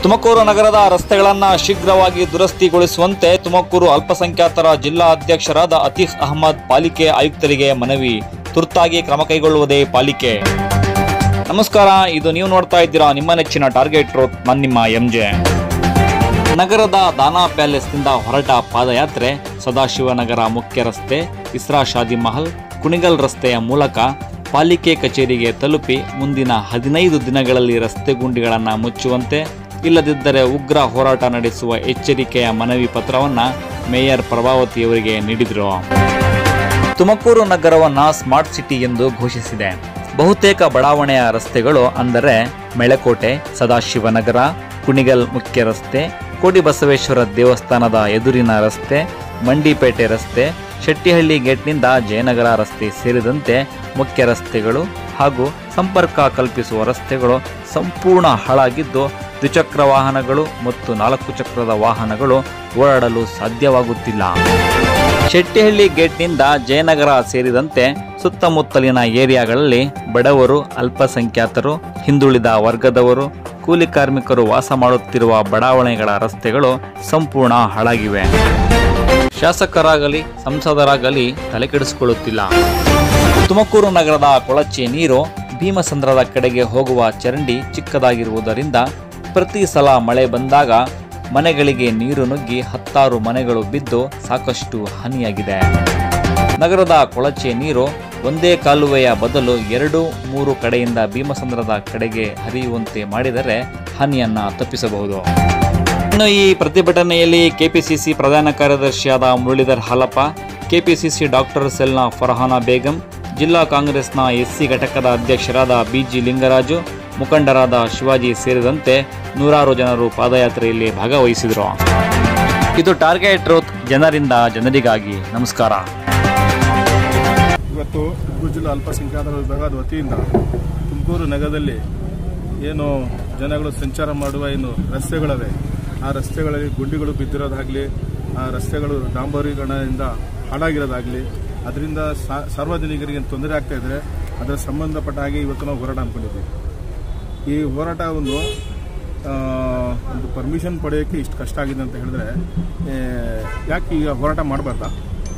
ತುಮಕೂರು ನಗರದ ರಸ್ತೆಗಳನ್ನು ಶೀಘ್ರವಾಗಿ ದುರಸ್ತಿಗೊಳಿಸುವಂತೆ ತುಮಕೂರು ಅಲ್ಪಸಂಖ್ಯಾತರ ಜಿಲ್ಲಾ ಅಧ್ಯಕ್ಷರಾದ ಅತೀಫ್ ಅಹಮದ್ ಪಾಲಿಕೆ ಆಯುಕ್ತರಿಗೆ ಮನವಿ ತುರ್ತಾಗಿ ಕ್ರಮ ಕೈಗೊಳ್ಳುವುದೇ ಪಾಲಿಕೆ ನಮಸ್ಕಾರ ಇದು ನೀವು ನೋಡ್ತಾ ಇದ್ದೀರಾ ನಿಮ್ಮ ನೆಚ್ಚಿನ ಟಾರ್ಗೆಟ್ ಟ್ರೋತ್ ನಾನು ನಿಮ್ಮ ಎಂಜೆ ನಗರದ ದಾನಾ ಪ್ಯಾಲೇಸ್ನಿಂದ ಹೊರಟ ಪಾದಯಾತ್ರೆ ಸದಾಶಿವನಗರ ಮುಖ್ಯ ರಸ್ತೆ ಇಸ್ರಾ ಶಾದಿ ಮಹಲ್ ಕುಣಿಗಲ್ ರಸ್ತೆಯ ಮೂಲಕ ಪಾಲಿಕೆ ಕಚೇರಿಗೆ ತಲುಪಿ ಮುಂದಿನ ಹದಿನೈದು ದಿನಗಳಲ್ಲಿ ರಸ್ತೆ ಗುಂಡಿಗಳನ್ನು ಮುಚ್ಚುವಂತೆ ಇಲ್ಲದಿದ್ದರೆ ಉಗ್ರ ಹೋರಾಟ ನಡೆಸುವ ಎಚ್ಚರಿಕೆಯ ಮನವಿ ಪತ್ರವನ್ನು ಮೇಯರ್ ಪ್ರಭಾವತಿಯವರಿಗೆ ನೀಡಿದರು ತುಮಕೂರು ನಗರವನ್ನು ಸ್ಮಾರ್ಟ್ ಸಿಟಿ ಎಂದು ಘೋಷಿಸಿದೆ ಬಹುತೇಕ ಬಡಾವಣೆಯ ರಸ್ತೆಗಳು ಅಂದರೆ ಮೆಳಕೋಟೆ ಸದಾಶಿವನಗರ ಕುಣಿಗಲ್ ಮುಖ್ಯ ರಸ್ತೆ ಕೋಡಿಬಸವೇಶ್ವರ ದೇವಸ್ಥಾನದ ಎದುರಿನ ರಸ್ತೆ ಮಂಡಿಪೇಟೆ ರಸ್ತೆ ಶೆಟ್ಟಿಹಳ್ಳಿ ಗೇಟ್ನಿಂದ ಜಯನಗರ ರಸ್ತೆ ಸೇರಿದಂತೆ ಮುಖ್ಯ ರಸ್ತೆಗಳು ಹಾಗೂ ಸಂಪರ್ಕ ಕಲ್ಪಿಸುವ ರಸ್ತೆಗಳು ಸಂಪೂರ್ಣ ಹಾಳಾಗಿದ್ದು ದ್ವಿಚಕ್ರ ವಾಹನಗಳು ಮತ್ತು ನಾಲ್ಕು ಚಕ್ರದ ವಾಹನಗಳು ಓಡಾಡಲು ಸಾಧ್ಯವಾಗುತ್ತಿಲ್ಲ ಶೆಟ್ಟಿಹಳ್ಳಿ ಗೇಟ್ನಿಂದ ಜಯನಗರ ಸೇರಿದಂತೆ ಸುತ್ತಮುತ್ತಲಿನ ಏರಿಯಾಗಳಲ್ಲಿ ಬಡವರು ಅಲ್ಪಸಂಖ್ಯಾತರು ಹಿಂದುಳಿದ ವರ್ಗದವರು ಕೂಲಿ ಕಾರ್ಮಿಕರು ವಾಸ ಮಾಡುತ್ತಿರುವ ಬಡಾವಣೆಗಳ ರಸ್ತೆಗಳು ಸಂಪೂರ್ಣ ಹಾಳಾಗಿವೆ ಶಾಸಕರಾಗಲಿ ಸಂಸದರಾಗಲಿ ತಲೆಕೆಡಿಸಿಕೊಳ್ಳುತ್ತಿಲ್ಲ ತುಮಕೂರು ನಗರದ ಕೊಳಚೆ ನೀರು ಭೀಮಸಂದ್ರದ ಕಡೆಗೆ ಹೋಗುವ ಚರಂಡಿ ಚಿಕ್ಕದಾಗಿರುವುದರಿಂದ ಪ್ರತಿ ಸಲ ಮಳೆ ಬಂದಾಗ ಮನೆಗಳಿಗೆ ನೀರು ನುಗ್ಗಿ ಹತ್ತಾರು ಮನೆಗಳು ಬಿದ್ದು ಸಾಕಷ್ಟು ಹಾನಿಯಾಗಿದೆ ನಗರದ ಕೊಳಚೆ ನೀರು ಒಂದೇ ಕಾಲುವೆಯ ಬದಲು ಎರಡು ಮೂರು ಕಡೆಯಿಂದ ಭೀಮಸಂದ್ರದ ಕಡೆಗೆ ಹರಿಯುವಂತೆ ಮಾಡಿದರೆ ಹಾನಿಯನ್ನ ತಪ್ಪಿಸಬಹುದು ಇನ್ನು ಈ ಪ್ರತಿಭಟನೆಯಲ್ಲಿ ಕೆಪಿಸಿಸಿ ಪ್ರಧಾನ ಕಾರ್ಯದರ್ಶಿಯಾದ ಮುರಳೀಧರ್ ಹಾಲಪ್ಪ ಕೆಪಿಸಿಸಿ ಡಾಕ್ಟರ್ ಸೆಲ್ನ ಫರ್ಹಾನಾ ಬೇಗಂ ಜಿಲ್ಲಾ ಕಾಂಗ್ರೆಸ್ನ ಎಸ್ಸಿ ಘಟಕದ ಅಧ್ಯಕ್ಷರಾದ ಬಿಜಿ ಲಿಂಗರಾಜು ಮುಖಂಡರಾದ ಶಿವಾಜಿ ಸೇರಿದಂತೆ ನೂರಾರು ಜನರು ಪಾದಯಾತ್ರೆಯಲ್ಲಿ ಭಾಗವಹಿಸಿದರು ಇದು ಟಾರ್ಗೆಟ್ ರೋತ್ ಜನರಿಂದ ಜನರಿಗಾಗಿ ನಮಸ್ಕಾರ ಇವತ್ತು ತುಮಕೂರು ಜಿಲ್ಲಾ ಅಲ್ಪಸಂಖ್ಯಾತರ ವಿಭಾಗದ ವತಿಯಿಂದ ತುಮಕೂರು ನಗರದಲ್ಲಿ ಏನು ಜನಗಳು ಸಂಚಾರ ಮಾಡುವ ಏನು ರಸ್ತೆಗಳಿವೆ ಆ ರಸ್ತೆಗಳಲ್ಲಿ ಗುಂಡಿಗಳು ಬಿದ್ದಿರೋದಾಗಲಿ ಆ ರಸ್ತೆಗಳು ಡಾಂಬರೀಕರಣದಿಂದ ಹಾಳಾಗಿರೋದಾಗಲಿ ಅದರಿಂದ ಸಾ- ಸಾರ್ವಜನಿಕರಿಗೆ ಏನು ತೊಂದರೆ ಆಗ್ತಾ ಇದ್ರೆ ಅದರ ಸಂಬಂಧಪಟ್ಟ ಹಾಗೆ ಇವತ್ತು ನಾವು ಹೋರಾಟ ಅಂದ್ಕೊಂಡಿದ್ದೀವಿ ಈ ಹೋರಾಟವನ್ನು ಆ, ಒಂದು ಪರ್ಮಿಷನ್ ಪಡೆಯೋಕ್ಕೆ ಇಷ್ಟು ಕಷ್ಟ ಆಗಿದೆ ಅಂತ ಹೇಳಿದ್ರೆ ಏ, ಯಾಕೆ ಈಗ ಹೋರಾಟ ಮಾಡಬಾರ್ದಾ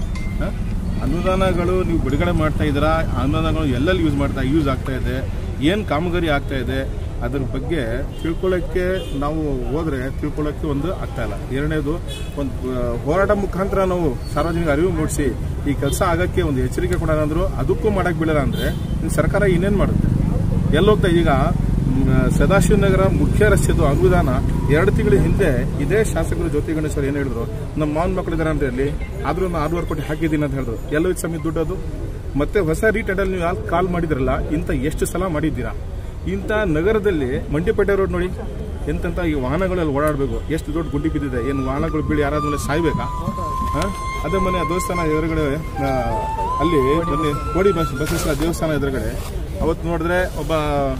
ಹ? ಅನುದಾನಗಳು ನೀವು ಬಿಡುಗಡೆ ಮಾಡ್ತಾ ಇದ್ದೀರಾ ಅನುದಾನಗಳು ಎಲ್ಲೆಲ್ಲಿ ಯೂಸ್ ಮಾಡ್ತಾ ಯೂಸ್ ಆಗ್ತಾ ಇದೆ ಏನು ಕಾಮಗಾರಿ ಆಗ್ತಾ ಇದೆ ಅದ್ರ ಬಗ್ಗೆ ತಿಳ್ಕೊಳ್ಳೋಕ್ಕೆ ನಾವು ಹೋದ್ರೆ ತಿಳ್ಕೊಳ್ಳೋಕ್ಕೆ ಒಂದು ಆಗ್ತಾ ಇಲ್ಲ ಎರಡನೇದು ಒಂದು ಆ, ಹೋರಾಟ ಮುಖಾಂತರ ನಾವು ಸಾರ್ವಜನಿಕ ಅರಿವು ಮೂಡಿಸಿ ಈ ಕೆಲಸ ಆಗಕ್ಕೆ ಒಂದು ಎಚ್ಚರಿಕೆ ಕೊಡೋಣ ಅಂದ್ರು ಅದಕ್ಕೂ ಮಾಡಕ್ ಬಿಡಲ್ಲ ಅಂದ್ರೆ ಇನ್ನು ಸರ್ಕಾರ ಇನ್ನೇನು ಮಾಡುತ್ತೆ ಎಲ್ಲೋಗ್ತಾ ಈಗ ಮ್, ಸದಾಶಿವನಗರ ಮುಖ್ಯ ರಸ್ತೆದು ಅನುದಾನ ಎರಡು ತಿಂಗಳ ಹಿಂದೆ ಇದೇ ಶಾಸಕರು ಜ್ಯೋತಿ ಗಣೇಶ್ವರ್ ಏನು ಹೇಳಿದ್ರು ನಮ್ಮ ಮಾವನ ಮಕ್ಕಳಿದ್ದಾರೆ ಅಂತ ಹೇಳಿ ಆದ್ರೂ ನಾನು ಆರೂವರೆ ಕೋಟಿ ಹಾಕಿದ್ದೀನಿ ಅಂತ ಹೇಳಿದ್ರು ಎಲ್ಲೋ ಸಮಯ ದುಡ್ಡು ಅದು ಮತ್ತೆ ಹೊಸ ರೀಟೆಡಲ್ಲಿ ನೀವು ಯಾರು ಕಾಲ್ ಮಾಡಿದ್ರಲ್ಲ ಇಂಥ ಎಷ್ಟು ಸಲ ಮಾಡಿದ್ದೀರಾ ಇಂಥ ನಗರದಲ್ಲಿ ಮಂಡಿಪೇಟೆ ರೋಡ್ ನೋಡಿ ಎಂತೆಂತ ಈ ವಾಹನಗಳಲ್ಲಿ ಓಡಾಡಬೇಕು ಎಷ್ಟು ದೊಡ್ಡ ಗುಂಡಿ ಬಿದ್ದಿದೆ ಏನು ವಾಹನಗಳು ಬೀಳಿ ಯಾರಾದ್ಮೇಲೆ ಸಾಯ್ಬೇಕಾ ಹ? ಅದೇ ಮನೆ ದೇವಸ್ಥಾನ ಎದುರುಗಡೆ ಆ, ಅಲ್ಲಿ ಮೊನ್ನೆ ಕೋಡಿ ಬಸ್ ಬಸವೇಶ್ವರ ದೇವಸ್ಥಾನ ಎದುರುಗಡೆ ಅವತ್ತು ನೋಡಿದ್ರೆ ಒಬ್ಬ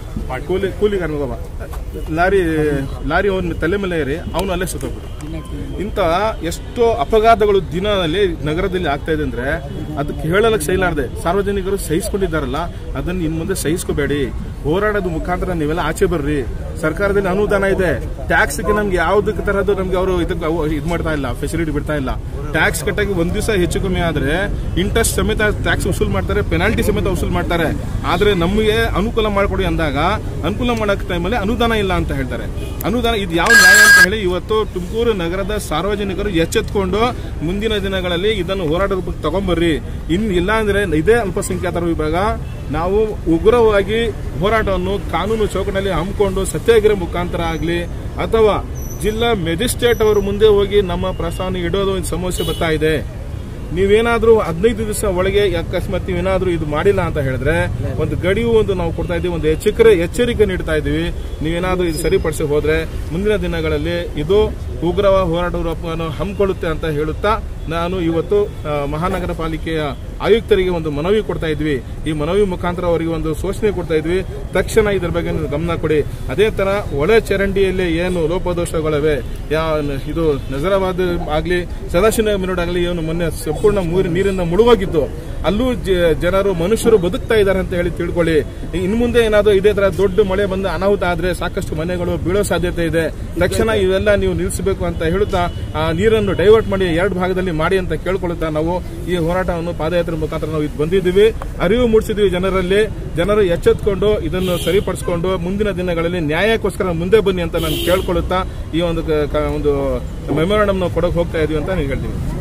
ಕೂಲಿ ಕೂಲಿ ಕಾರ್ಮಿಕ ಒಬ್ಬ ಲಾರಿ ಲಾರಿ ಅವನ ತಲೆ ಮೇಲೆ ಏರಿ ಅವನು ಅಲ್ಲೇ ಸುತ್ತೋಗ್ಬಿಟ್ಟು ಇಂಥ ಎಷ್ಟೋ ಅಪಘಾತಗಳು ದಿನದಲ್ಲಿ ನಗರದಲ್ಲಿ ಆಗ್ತಾ ಇದೆ ಅಂದ್ರೆ ಅದಕ್ಕೆ ಹೇಳಲಕ್ಕೆ ಸೈಲಾರ್ದೆ ಸಾರ್ವಜನಿಕರು ಸಹಿಸ್ಕೊಂಡಿದ್ದಾರಲ್ಲ ಅದನ್ನ ಇನ್ ಮುಂದೆ ಸಹಿಸ್ಕೋಬೇಡಿ ಹೋರಾಡೋದು ಮುಖಾಂತರ ನೀವೆಲ್ಲ ಆಚೆ ಬರ್ರಿ ಸರ್ಕಾರದಲ್ಲಿ ಅನುದಾನ ಇದೆ ಟ್ಯಾಕ್ಸ್ಗೆ ನಮ್ಗೆ ಯಾವ್ದಕ್ಕೆ ತರದ್ದು ನಮ್ಗೆ ಅವರು ಇದಕ್ಕೆ ಇದು ಮಾಡ್ತಾ ಇಲ್ಲ ಫೆಸಿಲಿಟಿ ಬಿಡ್ತಾ ಇಲ್ಲ ಟ್ಯಾಕ್ಸ್ ಕಟ್ಟಾಗಿ ಒಂದ್ ದಿವಸ ಹೆಚ್ಚು ಕಮ್ಮಿ ಆದ್ರೆ ಇಂಟ್ರೆಸ್ಟ್ ಸಮೇತ ಟ್ಯಾಕ್ಸ್ ವಸೂಲ್ ಮಾಡ್ತಾರೆ ಪೆನಾಲ್ಟಿ ಸಮೇತ ವಸೂಲ್ ಮಾಡ್ತಾರೆ ಆದ್ರೆ ನಮಗೆ ಅನುಕೂಲ ಮಾಡಿಕೊಡಿ ಅಂದಾಗ ಅನುಕೂಲ ಮಾಡಕ್ ಟೈಮಲ್ಲಿ ಅನುದಾನ ಇಲ್ಲ ಅಂತ ಹೇಳ್ತಾರೆ ಅನುದಾನ ಇದು ಯಾವ ನ್ಯಾಯ ಅಂತ ಹೇಳಿ ಇವತ್ತು ತುಮಕೂರು ನಗರದ ಸಾರ್ವಜನಿಕರು ಎಚ್ಚೆತ್ಕೊಂಡು ಮುಂದಿನ ದಿನಗಳಲ್ಲಿ ಇದನ್ನು ಹೋರಾಟದ ಬಗ್ಗೆ ತಗೊಂಬರ್ರಿ ಇನ್ ಇಲ್ಲ ಅಂದ್ರೆ ಇದೇ ಅಲ್ಪಸಂಖ್ಯಾತರ ವಿಭಾಗ ನಾವು ಉಗ್ರವಾಗಿ ಹೋರಾಟವನ್ನು ಕಾನೂನು ಚೌಕಟ್ಟಿನಲ್ಲಿ ಹಮ್ಮಿಕೊಂಡು ಸತ್ಯಾಗ್ರಹ ಮುಖಾಂತರ ಆಗಲಿ ಅಥವಾ ಜಿಲ್ಲಾ ಮೆಜಿಸ್ಟ್ರೇಟ್ ಅವರು ಮುಂದೆ ಹೋಗಿ ನಮ್ಮ ಪ್ರಸ್ತಾವನೆ ಇಡೋದು ಒಂದು ಸಮಸ್ಯೆ ಬರ್ತಾ ಇದೆ ನೀವೇನಾದ್ರೂ ಹದಿನೈದು ದಿವಸ ಒಳಗೆ ಅಕಸ್ಮಾತ್ ನೀವೇನಾದ್ರೂ ಇದು ಮಾಡಿಲ್ಲ ಅಂತ ಹೇಳಿದ್ರೆ ಒಂದು ಗಡಿಯು ಒಂದು ನಾವು ಕೊಡ್ತಾ ಇದೀವಿ ಒಂದು ಎಚ್ಚರಿಕೆ ಎಚ್ಚರಿಕೆ ನೀಡ್ತಾ ಇದೀವಿ ನೀವೇನಾದ್ರೂ ಇದು ಸರಿಪಡಿಸಿ ಹೋದ್ರೆ ಮುಂದಿನ ದಿನಗಳಲ್ಲಿ ಇದು ಉಗ್ರವ ಹೋರಾಟ ರೂಪವನ್ನು ಹಮ್ಮಿಕೊಳ್ಳುತ್ತೆ ಅಂತ ಹೇಳುತ್ತಾ ನಾನು ಇವತ್ತು ಆ, ಮಹಾನಗರ ಪಾಲಿಕೆಯ ಆಯುಕ್ತರಿಗೆ ಒಂದು ಮನವಿ ಕೊಡ್ತಾ ಇದ್ವಿ ಈ ಮನವಿ ಮುಖಾಂತರ ಅವರಿಗೆ ಒಂದು ಸೂಚನೆ ಕೊಡ್ತಾ ಇದ್ವಿ ತಕ್ಷಣ ಇದ್ರ ಬಗ್ಗೆ ನೀವು ಗಮನ ಕೊಡಿ ಅದೇ ತರ ಒಳ ಚರಂಡಿಯಲ್ಲಿ ಏನು ಲೋಪದೋಷಗಳಿವೆ ಯಾ ಇದು ನಜರಾಬಾದ್ ಆಗ್ಲಿ ಸದಾಶಿವ ಮಿರೋಡ್ ಆಗಲಿ ಏನು ಮೊನ್ನೆ ಸಂಪೂರ್ಣ ಮೂರಿ ನೀರಿಂದ ಮುಳುವಾಗಿತ್ತು ಅಲ್ಲೂ ಜ- ಜನರು ಮನುಷ್ಯರು ಬದುಕ್ತಾ ಇದ್ದಾರೆ ಅಂತ ಹೇಳಿ ತಿಳ್ಕೊಳ್ಳಿ ಇನ್ನು ಮುಂದೆ ಏನಾದರೂ ಇದೇ ತರ ದೊಡ್ಡ ಮಳೆ ಬಂದು ಅನಾಹುತ ಆದ್ರೆ ಸಾಕಷ್ಟು ಮನೆಗಳು ಬೀಳೋ ಸಾಧ್ಯತೆ ಇದೆ ತಕ್ಷಣ ಇವೆಲ್ಲ ನೀವು ನಿಲ್ಲಿಸಬೇಕು ಅಂತ ಹೇಳುತ್ತಾ ಆ ನೀರನ್ನು ಡೈವರ್ಟ್ ಮಾಡಿ ಎರಡು ಭಾಗದಲ್ಲಿ ಮಾಡಿ ಅಂತ ಕೇಳ್ಕೊಳ್ಳುತ್ತಾ ನಾವು ಈ ಹೋರಾಟವನ್ನು ಪಾದಯಾತ್ರೆ ಮುಖಾಂತರ ನಾವು ಇದು ಬಂದಿದ್ದೀವಿ ಅರಿವು ಮೂಡಿಸಿದ್ವಿ ಜನರಲ್ಲಿ ಜನರು ಎಚ್ಚೆತ್ಕೊಂಡು ಇದನ್ನು ಸರಿಪಡಿಸಿಕೊಂಡು ಮುಂದಿನ ದಿನಗಳಲ್ಲಿ ನ್ಯಾಯಕ್ಕೋಸ್ಕರ ಮುಂದೆ ಬನ್ನಿ ಅಂತ ನಾನು ಕೇಳ್ಕೊಳ್ಳುತ್ತಾ ಈ ಒಂದು ಕ- ಕ- ಒಂದು ಮೆಮೊರಾಂಡಮ್ ನಾವು ಕೊಡೋಕೆ ಹೋಗ್ತಾ ಇದೀವಿ ಅಂತ ನಾನು ಹೇಳ್ತೀನಿ